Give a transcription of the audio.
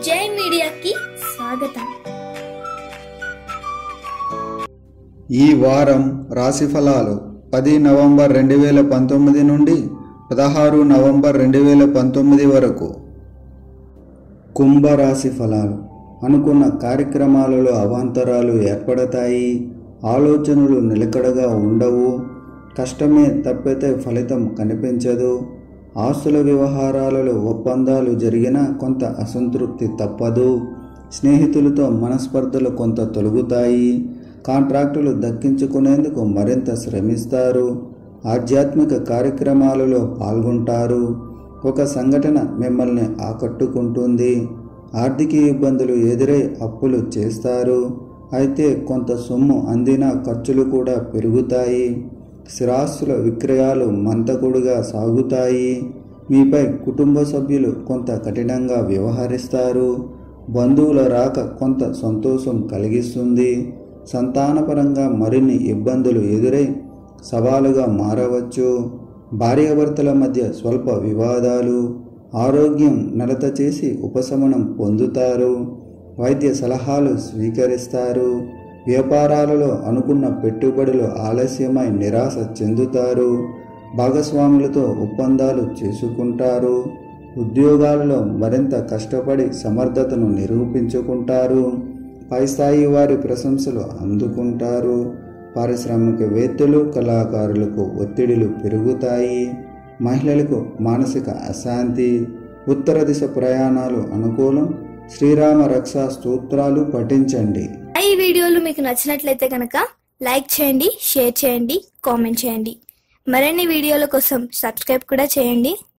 జై మీడియాకి స్వాగతం ఈ వారం రాశి ఫలాలు పది నవంబర్ రెండు వేల పంతొమ్మిది నుండి పదహారు నవంబర్ రెండు వేల పంతొమ్మిది వరకు కుంభరాశి ఫలాలు అనుకున్న కార్యక్రమాలలో అవాంతరాలు ఏర్పడతాయి ఆలోచనలు నిలకడగా ఉండవు కష్టమే తప్పితే ఫలితం కనిపించదు ఆస్తుల వ్యవహారాలలో ఒప్పందాలు జరిగినా కొంత అసంతృప్తి తప్పదు స్నేహితులతో మనస్పర్ధలు కొంత తొలగుతాయి కాంట్రాక్టులు దక్కించుకునేందుకు మరింత శ్రమిస్తారు ఆధ్యాత్మిక కార్యక్రమాలలో పాల్గొంటారు ఒక సంఘటన మిమ్మల్ని ఆకట్టుకుంటుంది ఆర్థిక ఇబ్బందులు ఎదురై అప్పులు చేస్తారు అయితే కొంత సొమ్ము అందినా ఖర్చులు కూడా పెరుగుతాయి స్థిరాస్తుల విక్రయాలు మంతకుడుగా సాగుతాయి మీపై కుటుంబ సభ్యులు కొంత కఠినంగా వ్యవహరిస్తారు బంధువుల రాక కొంత సంతోషం కలిగిస్తుంది సంతానపరంగా మరిన్ని ఇబ్బందులు ఎదురై సవాలుగా మారవచ్చు భార్యాభర్తల మధ్య స్వల్ప వివాదాలు ఆరోగ్యం నలత చేసి ఉపశమనం పొందుతారు వైద్య సలహాలు స్వీకరిస్తారు వ్యాపారాలలో అనుకున్న పెట్టుబడులు ఆలస్యమై నిరాశ చెందుతారు భాగస్వాములతో ఒప్పందాలు చేసుకుంటారు ఉద్యోగాలలో మరింత కష్టపడి సమర్థతను నిరూపించుకుంటారు పై స్థాయి వారి ప్రశంసలు అందుకుంటారు పారిశ్రామికవేత్తలు కళాకారులకు ఒత్తిడిలు పెరుగుతాయి మహిళలకు మానసిక అశాంతి ఉత్తర దిశ ప్రయాణాలు అనుకూలం శ్రీరామ రక్షా స్తోత్రాలు పఠించండి ఈ వీడియోలు మీకు నచ్చినట్లయితే కనుక లైక్ చేయండి షేర్ చేయండి కామెంట్ చేయండి మరిన్ని వీడియోల కోసం సబ్స్క్రైబ్ కూడా చేయండి